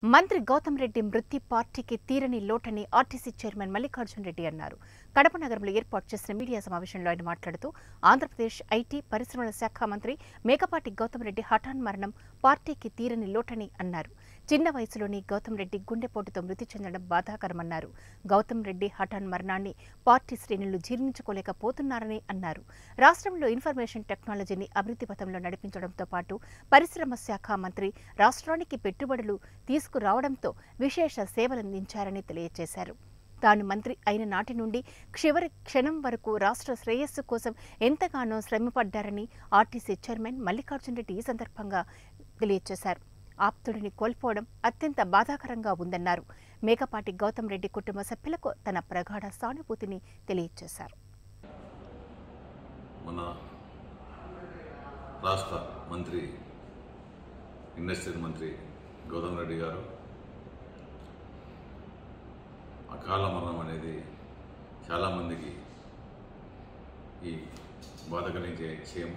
మంత్రి గౌతమ్ రెడ్డి మృతి పార్టీకి తీరని లోటని ఆర్టీసీ చైర్మన్ మల్లికార్జున్ రెడ్డి అన్నారు కడప నగరంలో ఏర్పాటు చేసిన మీడియా సమావేశంలో ఆయన మాట్లాడుతూ ఆంధ్రప్రదేశ్ ఐటీ పరిశ్రమల శాఖ మంత్రి మేకపాటి గౌతమ్ రెడ్డి హఠాన్ మరణం పార్టీకి తీరని లోటని అన్నారు చిన్న వయసులోని గౌతమ్ రెడ్డి గుండెపోటుతో మృతి చెందడం బాధాకరమన్నారు గౌతమ్ రెడ్డి హఠాన్ మరణాన్ని పార్టీ శ్రేణులు జీర్ణించుకోలేకపోతున్నారని అన్నారు రాష్ట్రంలో ఇన్ఫర్మేషన్ టెక్నాలజీని అభివృద్ధి పథంలో నడిపించడంతో పాటు పరిశ్రమ శాఖ మంత్రి రాష్ట్రానికి పెట్టుబడులు తీసుకురావడంతో విశేష సేవలందించారని తెలియజేశారు తాను మంత్రి అయిన నాటి నుండి చివరి క్షణం వరకు రాష్ట్ర శ్రేయస్సు కోసం ఎంతగానో శ్రమపడ్డారని ఆర్టీసీ చైర్మన్ మల్లికార్జున్ రెడ్డి ఈ సందర్భంగా తెలియజేశారు ఆప్తుడిని కోల్పోవడం అత్యంత బాధాకరంగా ఉందన్నారు మేకపాటి గౌతమ్ రెడ్డి కుటుంబ సభ్యులకు తన ప్రగాఢ సానుభూతిని తెలియజేశారు మన రాష్ట్ర మంత్రి ఇండస్ట్రియల్ మంత్రి గౌతమ్ రెడ్డి గారు అకాల మరణం అనేది చాలామందికి ఈ బాధ కలిగించే విషయం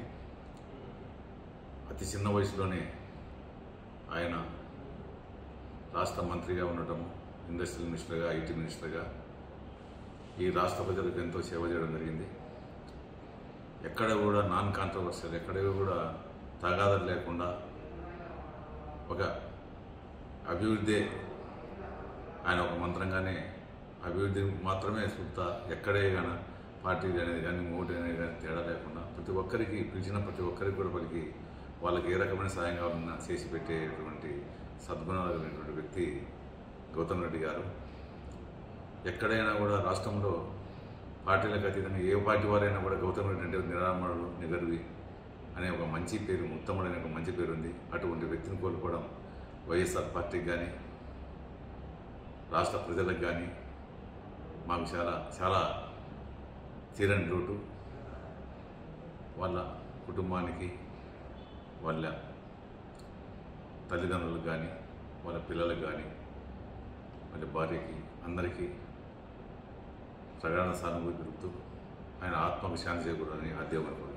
అతి చిన్న వయసులోనే ఆయన రాష్ట్ర మంత్రిగా ఉండటం ఇండస్ట్రియల్ మినిస్టర్గా ఐటీ మినిస్టర్గా ఈ రాష్ట్ర ప్రజలకు ఎంతో సేవ చేయడం జరిగింది ఎక్కడ కూడా నాన్ కాంట్రవర్షియల్ ఎక్కడ కూడా తగాదలు లేకుండా ఒక అభివృద్ధి ఆయన ఒక మంత్రంగానే అభివృద్ధి మాత్రమే చూపుతా ఎక్కడే కానీ పార్టీ అనేది కానీ మోటీ అనేది కానీ తేడా లేకుండా ప్రతి ఒక్కరికి పిలిచిన ప్రతి ఒక్కరికి కూడా పలికి వాళ్ళకి ఏ రకమైన సాయం కావాలన్నా చేసి పెట్టేటువంటి సద్గుణాలు కలిగినటువంటి వ్యక్తి గౌతమ్ రెడ్డి గారు ఎక్కడైనా కూడా రాష్ట్రంలో పార్టీలకు అతీతంగా ఏ పార్టీ వారైనా కూడా గౌతమ్ రెడ్డి అంటే నిరామరుడు నిగర్వి అనే ఒక మంచి పేరు ఉత్తముడు అనే ఒక మంచి పేరు ఉంది అటువంటి వ్యక్తిని కోల్పోవడం వైఎస్ఆర్ పార్టీకి కానీ రాష్ట్ర ప్రజలకు కానీ మాకు చాలా చాలా తీరని లోటు వాళ్ళ కుటుంబానికి వాళ్ళ తల్లిదండ్రులకు కానీ వాళ్ళ పిల్లలకు కానీ వాళ్ళ భార్యకి అందరికీ ప్రగాఢ సానుభూతి తెలుపుతూ ఆయన ఆత్మకు శాంతి చేకూరని ఆ దేవుని కోరుకుంటున్నాను.